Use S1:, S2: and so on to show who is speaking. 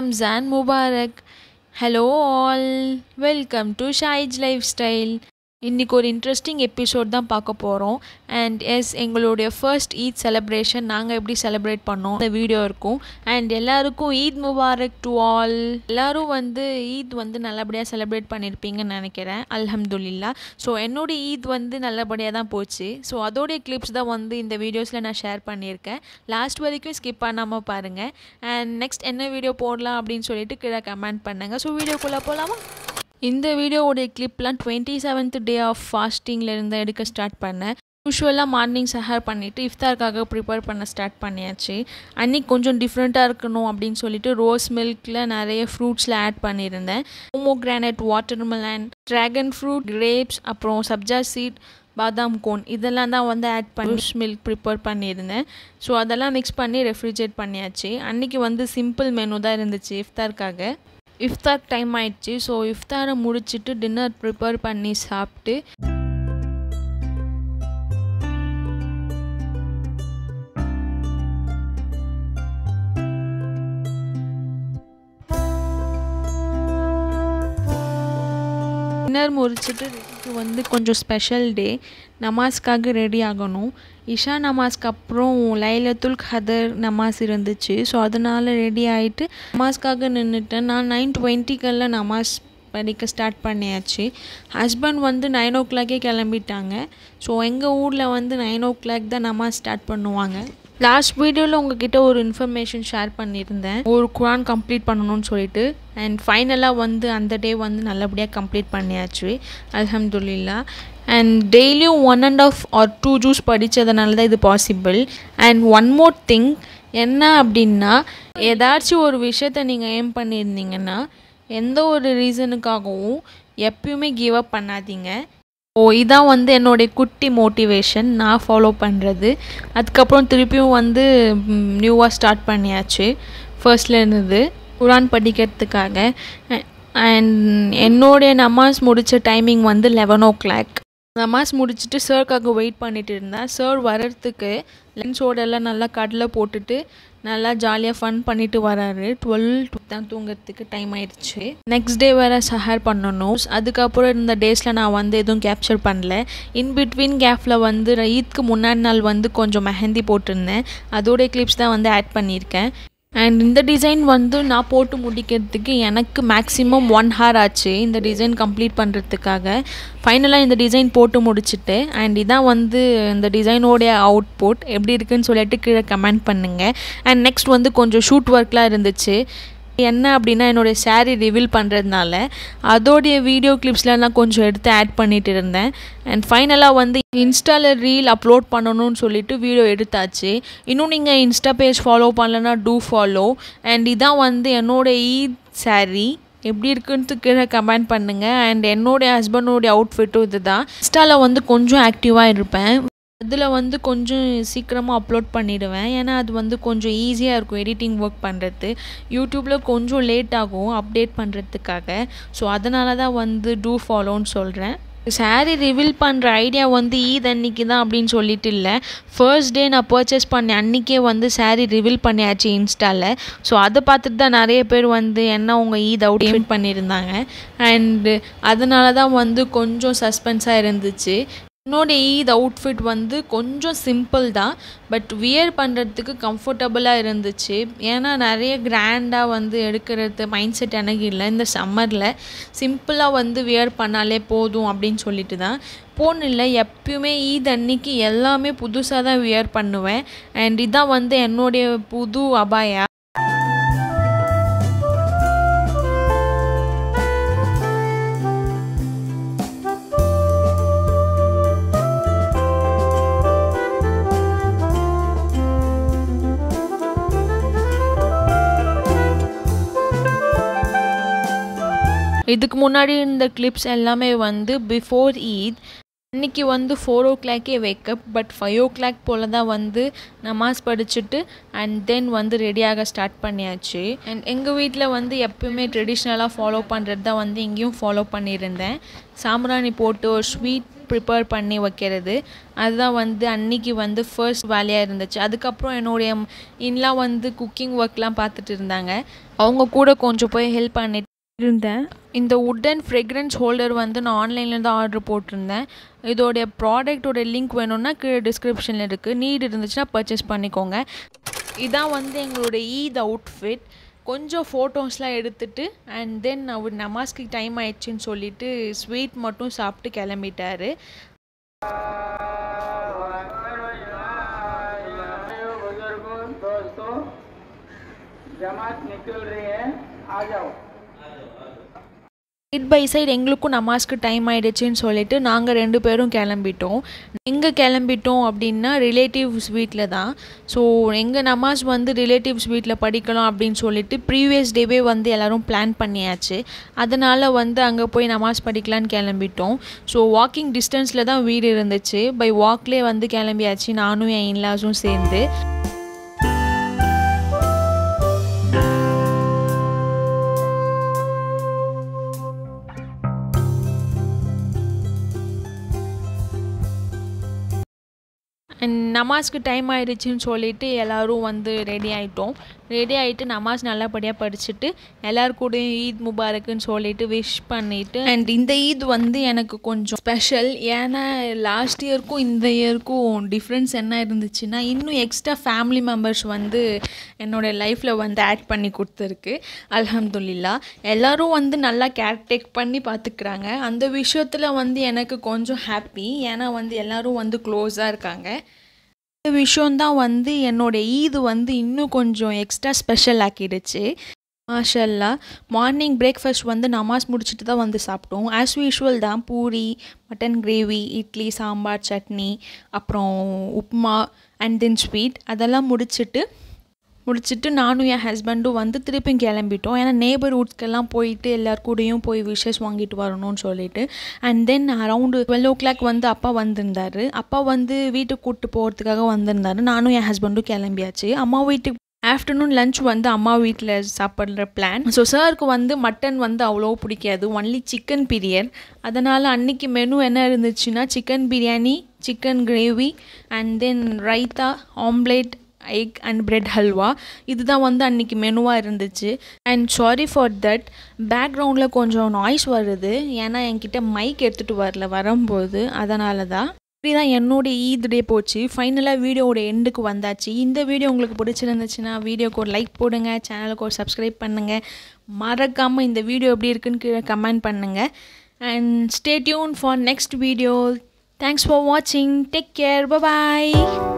S1: Ramzan Mubarak. Hello all, welcome to Shahid's Lifestyle. இன்றைக்கி ஒரு interesting episode தான் பார்க்க போகிறோம் அண்ட் எஸ் எங்களுடைய ஃபர்ஸ்ட் ஈத் செலிப்ரேஷன் நாங்கள் எப்படி செலிப்ரேட் பண்ணோம் இந்த வீடியோ இருக்கும் அண்ட் எல்லாருக்கும் ஈத் முபாரக் டு ஆல் எல்லாரும் வந்து ஈத் வந்து நல்லபடியாக செலிப்ரேட் பண்ணியிருப்பீங்கன்னு நினைக்கிறேன் அல்ஹம்துலில்லா ஸோ என்னோட ஈத் வந்து நல்லபடியாக தான் போச்சு ஸோ அதோடைய கிளிப்ஸ் தான் வந்து இந்த வீடியோஸில் நான் ஷேர் பண்ணியிருக்கேன் லாஸ்ட் வரைக்கும் ஸ்கிப் பண்ணாமல் பாருங்கள் அண்ட் நெக்ஸ்ட் என்ன வீடியோ போடலாம் அப்படின்னு சொல்லிட்டு கீழே கமெண்ட் பண்ணுங்கள் ஸோ வீடியோக்குள்ளே போகலாமா இந்த வீடியோவோடைய கிளிப்லாம் டுவெண்ட்டி செவன்த் டே ஆஃப் ஃபாஸ்டிங்கில் இருந்து எடுக்க ஸ்டார்ட் பண்ணேன் யூஸ்வலாக மார்னிங் சஹர் பண்ணிவிட்டு இஃப்தாருக்காக ப்ரிப்பேர் பண்ண ஸ்டார்ட் பண்ணியாச்சு அன்றைக்கி கொஞ்சம் டிஃப்ரெண்ட்டாக இருக்கணும் அப்படின்னு சொல்லிட்டு ரோஸ் மில்கில் நிறைய ஃப்ரூட்ஸில் ஆட் பண்ணியிருந்தேன் pomegranate watermelon dragon fruit grapes அப்புறம் சப்ஜா சீட் பாதாம் கோன் இதெல்லாம் தான் வந்து ஆட் பண்ணி ரோஸ் மில்க் ப்ரிப்பேர் பண்ணியிருந்தேன் ஸோ அதெல்லாம் மிக்ஸ் பண்ணி ரெஃப்ரிஜரேட் பண்ணியாச்சு அன்றைக்கி வந்து சிம்பிள் மெனு தான் இருந்துச்சு இஃப்தாருக்காக இஃப்தார் டைம் ஆயிடுச்சு ஸோ இஃப்தாரை முடிச்சுட்டு டின்னர் ப்ரிப்பேர் பண்ணி சாப்பிட்டு டின்னர் முடிச்சுட்டு இது வந்து கொஞ்சம் ஸ்பெஷல் டே நமாஸ்க்காக ரெடி ஆகணும் இஷா நமாஸ்க்கு அப்புறம் லைலத்துல் கதர் நமாஸ் இருந்துச்சு ஸோ அதனால் ரெடி ஆகிட்டு நமாஸ்க்காக நின்றுட்டேன் நான் நைன் டுவெண்ட்டிக்கெல்லாம் நமாஸ் படிக்க ஸ்டார்ட் பண்ணியாச்சு ஹஸ்பண்ட் வந்து நைன் ஓ கிளாக்கே கிளம்பிட்டாங்க ஸோ எங்கள் ஊரில் வந்து நைன் ஓ கிளாக் தான் நமாஸ் ஸ்டார்ட் பண்ணுவாங்க லாஸ்ட் வீடியோவில் உங்ககிட்ட ஒரு இன்ஃபர்மேஷன் ஷேர் பண்ணியிருந்தேன் ஒரு குரான் கம்ப்ளீட் பண்ணணும்னு சொல்லிட்டு அண்ட் ஃபைனலாக வந்து அந்த டே வந்து நல்லபடியாக கம்ப்ளீட் பண்ணியாச்சு அல்ஹம்துலில்லா அண்ட் டெய்லியும் one and half or two juice படித்ததுனால தான் இது possible and one more thing என்ன அப்படின்னா ஏதாச்சும் ஒரு விஷயத்த நீங்கள் ஏம் பண்ணியிருந்தீங்கன்னா எந்த ஒரு ரீசனுக்காகவும் எப்பயுமே கிவ் அப் பண்ணாதீங்க ஓ இதான் வந்து என்னுடைய குட்டி மோட்டிவேஷன் நான் ஃபாலோ பண்ணுறது அதுக்கப்புறம் திருப்பியும் வந்து நியூவாக ஸ்டார்ட் பண்ணியாச்சு ஃபர்ஸ்ட்ல இருந்தது குரான் படிக்கிறதுக்காக அண்ட் என்னுடைய நமாஸ் முடித்த டைமிங் வந்து லெவன் ஓ கிளாக் நமாஸ் முடிச்சுட்டு சர்க்காக வெயிட் பண்ணிட்டு இருந்தேன் சார் வர்றதுக்கு லன்ச்சோட எல்லாம் நல்லா கடலை போட்டுட்டு நல்லா ஜாலியாக ஃபன் பண்ணிட்டு வராரு டுவெல் தான் தூங்குறதுக்கு டைம் ஆயிடுச்சு நெக்ஸ்ட் டே வேறு சஹர் பண்ணணும் அதுக்கப்புறம் இந்த டேஸில் நான் வந்து எதுவும் கேப்சர் பண்ணல இன் பிட்வீன் கேப்பில் வந்து ஈத்க்கு முன்னாடி நாள் வந்து கொஞ்சம் மெஹந்தி போட்டிருந்தேன் அதோடைய கிளிப்ஸ் தான் வந்து ஆட் பண்ணியிருக்கேன் அண்ட் இந்த டிசைன் வந்து நான் போட்டு முடிக்கிறதுக்கு எனக்கு மேக்ஸிமம் ஒன் ஹார் ஆச்சு இந்த டிசைன் கம்ப்ளீட் பண்ணுறதுக்காக ஃபைனலாக இந்த டிசைன் போட்டு முடிச்சுட்டு அண்ட் இதான் வந்து இந்த டிசைனோடைய அவுட்புட் எப்படி இருக்குன்னு சொல்லிட்டு கீழே கமெண்ட் பண்ணுங்கள் அண்ட் நெக்ஸ்ட் வந்து கொஞ்சம் ஷூட் ஒர்க்லாம் இருந்துச்சு என்ன அப்படின்னா என்னுடைய சாரீ ரிவீல் பண்ணுறதுனால அதோடைய வீடியோ கிளிப்ஸ்லாம் நான் கொஞ்சம் எடுத்து ஆட் பண்ணிட்டு இருந்தேன் அண்ட் ஃபைனலாக வந்து இன்ஸ்டாவில் ரீல் அப்லோட் பண்ணணும்னு சொல்லிட்டு வீடியோ எடுத்தாச்சு இன்னும் நீங்கள் இன்ஸ்டா பேஜ் ஃபாலோ பண்ணலன்னா டூ ஃபாலோ அண்ட் இதான் வந்து என்னோடய ஈத் சாரீ எப்படி இருக்குன்ட்டு கீழே கமெண்ட் பண்ணுங்கள் அண்ட் என்னுடைய ஹஸ்பண்டோடைய அவுட்ஃபிட்டும் இது தான் இன்ஸ்டாவில் வந்து கொஞ்சம் ஆக்டிவாக இருப்பேன் அதில் வந்து கொஞ்சம் சீக்கிரமாக அப்லோட் பண்ணிவிடுவேன் ஏன்னா அது வந்து கொஞ்சம் ஈஸியாக இருக்கும் எடிட்டிங் ஒர்க் பண்ணுறது யூடியூப்பில் கொஞ்சம் லேட் ஆகும் அப்டேட் பண்ணுறதுக்காக ஸோ அதனால தான் வந்து டூ ஃபாலோன்னு சொல்கிறேன் சாரீ ரிவீல் பண்ணுற ஐடியா வந்து ஈத் அன்னைக்கு தான் அப்படின்னு சொல்லிட்டு இல்லை ஃபர்ஸ்ட் டே நான் பர்ச்சேஸ் பண்ணேன் அன்றைக்கே வந்து சாரீ ரிவீல் பண்ணியாச்சு இன்ஸ்டாவில் ஸோ அதை பார்த்துட்டு தான் நிறைய பேர் வந்து என்ன உங்கள் ஈத் அவுட் ஏம் பண்ணியிருந்தாங்க அண்டு அதனால தான் வந்து கொஞ்சம் சஸ்பென்ஸாக இருந்துச்சு என்னோட ஈத் அவுட்ஃபிட் வந்து கொஞ்சம் சிம்பிள் தான் பட் வியர் பண்ணுறதுக்கு கம்ஃபர்டபுளாக இருந்துச்சு ஏன்னா நிறைய கிராண்டாக வந்து எடுக்கிறது மைண்ட் செட் எனக்கு இல்லை இந்த சம்மரில் சிம்பிளாக வந்து வியர் பண்ணாலே போதும் அப்படின்னு சொல்லிட்டு தான் போன் இல்லை எப்பயுமே ஈத் அன்னைக்கு எல்லாமே புதுசாக தான் வியர் பண்ணுவேன் அண்ட் இதான் வந்து என்னுடைய புது அபாயா இதுக்கு முன்னாடி இந்த கிளிப்ஸ் எல்லாமே வந்து பிஃபோர் ஈத் அன்றைக்கி வந்து ஃபோர் ஓ கிளாக்கே wake up but five o'clock போல் தான் வந்து நமாஸ் படிச்சுட்டு அண்ட் தென் வந்து ரெடியாக ஸ்டார்ட் பண்ணியாச்சு அண்ட் எங்கள் வீட்டில் வந்து எப்பவுமே ட்ரெடிஷ்னலாக ஃபாலோ பண்ணுறது தான் வந்து இங்கேயும் ஃபாலோ பண்ணியிருந்தேன் சாம்பிராணி போட்டு ஒரு ஸ்வீட் ப்ரிப்பேர் பண்ணி வைக்கிறது அதுதான் வந்து அன்னைக்கு வந்து ஃபர்ஸ்ட் வேலையாக இருந்துச்சு அதுக்கப்புறம் என்னுடைய இன்லாம் வந்து குக்கிங் ஒர்க்லாம் பார்த்துட்டு இருந்தாங்க அவங்க கூட கொஞ்சம் போய் ஹெல்ப் பண்ணிட்டு இருந்தேன் இந்த உட்டன் ஃப்ரெக்ரன்ஸ் ஹோல்டர் வந்து நான் ஆன்லைனில் தான் ஆர்டர் போட்டிருந்தேன் இதோடைய ப்ராடக்ட்டோட லிங்க் வேணும்னா கீழே டிஸ்கிரிப்ஷனில் இருக்குது நீட் இருந்துச்சுன்னா பர்ச்சேஸ் பண்ணிக்கோங்க இதான் வந்து எங்களோட ஈத் அவுட்ஃபிட் கொஞ்சம் ஃபோட்டோஸ்லாம் எடுத்துட்டு அண்ட் தென் அவர் நமாஸ்க்கு டைம் ஆயிடுச்சுன்னு சொல்லிட்டு ஸ்வீட் மட்டும் சாப்பிட்டு கிளம்பிட்டாரு
S2: बुजुर्गों दोस्तों जमात निकल रही है आ जाओ
S1: சைட் பை சைடு எங்களுக்கும் நமாஸ்க்கு டைம் ஆயிடுச்சுன்னு சொல்லிட்டு நாங்கள் ரெண்டு பேரும் கிளம்பிட்டோம் எங்கே கிளம்பிட்டோம் அப்படின்னா ரிலேட்டிவ்ஸ் வீட்டில் தான் ஸோ எங்கள் நமாஸ் வந்து ரிலேட்டிவ்ஸ் வீட்டில் படிக்கலாம் அப்படின்னு சொல்லிட்டு ப்ரீவியஸ் டேவே வந்து எல்லோரும் பிளான் பண்ணியாச்சு அதனால் வந்து அங்கே போய் நமாஸ் படிக்கலான்னு கிளம்பிட்டோம் ஸோ வாக்கிங் டிஸ்டன்ஸில் தான் வீடு இருந்துச்சு பை வாக்லேயே வந்து கிளம்பியாச்சு நானும் என் இன்லாஸும் சேர்ந்து அண்ட் நமாஸ்க்கு டைம் ஆயிடுச்சுன்னு சொல்லிட்டு எல்லோரும் வந்து ரெடி ஆகிட்டோம் ரெடி ஆகிட்டு நமாஸ் நல்லபடியாக படிச்சுட்டு எல்லார் கூடயும் ஈத் முபாரக்குன்னு சொல்லிட்டு விஷ் பண்ணிவிட்டு அண்ட் இந்த ஈத் வந்து எனக்கு கொஞ்சம் ஸ்பெஷல் ஏன்னா லாஸ்ட் இயருக்கும் இந்த இயருக்கும் டிஃப்ரென்ஸ் என்ன இருந்துச்சுன்னா இன்னும் எக்ஸ்ட்ரா ஃபேமிலி மெம்பர்ஸ் வந்து என்னோடய லைஃப்பில் வந்து ஆட் பண்ணி கொடுத்துருக்கு அல்ஹம்துலில்லா எல்லோரும் வந்து நல்லா கேர் டேக் பண்ணி பார்த்துக்கிறாங்க அந்த விஷயத்தில் வந்து எனக்கு கொஞ்சம் ஹாப்பி ஏன்னா வந்து எல்லோரும் வந்து க்ளோஸாக இருக்காங்க இந்த விஷயந்தான் வந்து என்னோடய ஈது வந்து இன்னும் கொஞ்சம் எக்ஸ்ட்ரா ஸ்பெஷல் ஆக்கிடுச்சு மாஷல்லா மார்னிங் பிரேக்ஃபாஸ்ட் வந்து நமாஸ் முடிச்சுட்டு தான் வந்து சாப்பிட்டோம் ஆஸ் யூஷுவல் தான் பூரி மட்டன் கிரேவி இட்லி சாம்பார் சட்னி அப்புறம் உப்மா அண்ட் தென் ஸ்வீட் அதெல்லாம் முடிச்சுட்டு முடிச்சுட்டு நானும் என் ஹஸ்பண்டும் வந்து திருப்பியும் கிளம்பிட்டோம் ஏன்னா நேபர்ஹுட்ஸ்க்கெல்லாம் போயிட்டு எல்லார் கூடயும் போய் விஷஸ் வாங்கிட்டு வரணும்னு சொல்லிட்டு and then around twelve o'clock வந்து அப்பா வந்திருந்தார் அப்பா வந்து வீட்டுக்கு கூப்பிட்டு போகிறதுக்காக வந்திருந்தாரு நானும் என் ஹஸ்பண்டும் கிளம்பியாச்சு அம்மா வீட்டுக்கு ஆஃப்டர்நூன் லஞ்ச் வந்து அம்மா வீட்டில் சாப்பிட்ற பிளான் ஸோ சாருக்கு வந்து மட்டன் வந்து அவ்வளோ பிடிக்காது ஒன்லி சிக்கன் பிரியர் அதனால் அன்னைக்கு மெனு என்ன இருந்துச்சுன்னா chicken biryani chicken gravy and then raita omelette egg and bread halwa இதுதான் வந்து அன்றைக்கி மெனுவாக இருந்துச்சு அண்ட் சாரி ஃபார் தட் பேக்ரவுண்டில் கொஞ்சம் நாய்ஸ் வருது ஏன்னா என்கிட்ட மைக் எடுத்துகிட்டு வரல வரும்போது அதனால தான் இப்படி தான் என்னோட ஈத் டே போச்சு ஃபைனலாக வீடியோவோட எண்டுக்கு வந்தாச்சு இந்த வீடியோ உங்களுக்கு பிடிச்சிருந்துச்சுன்னா வீடியோக்கு ஒரு லைக் போடுங்க சேனலுக்கு ஒரு சப்ஸ்கிரைப் பண்ணுங்கள் மறக்காமல் இந்த வீடியோ எப்படி இருக்குன்னு கீழே கமெண்ட் பண்ணுங்கள் and stay tuned for next video thanks for வாட்சிங் டேக் கேர் பாய்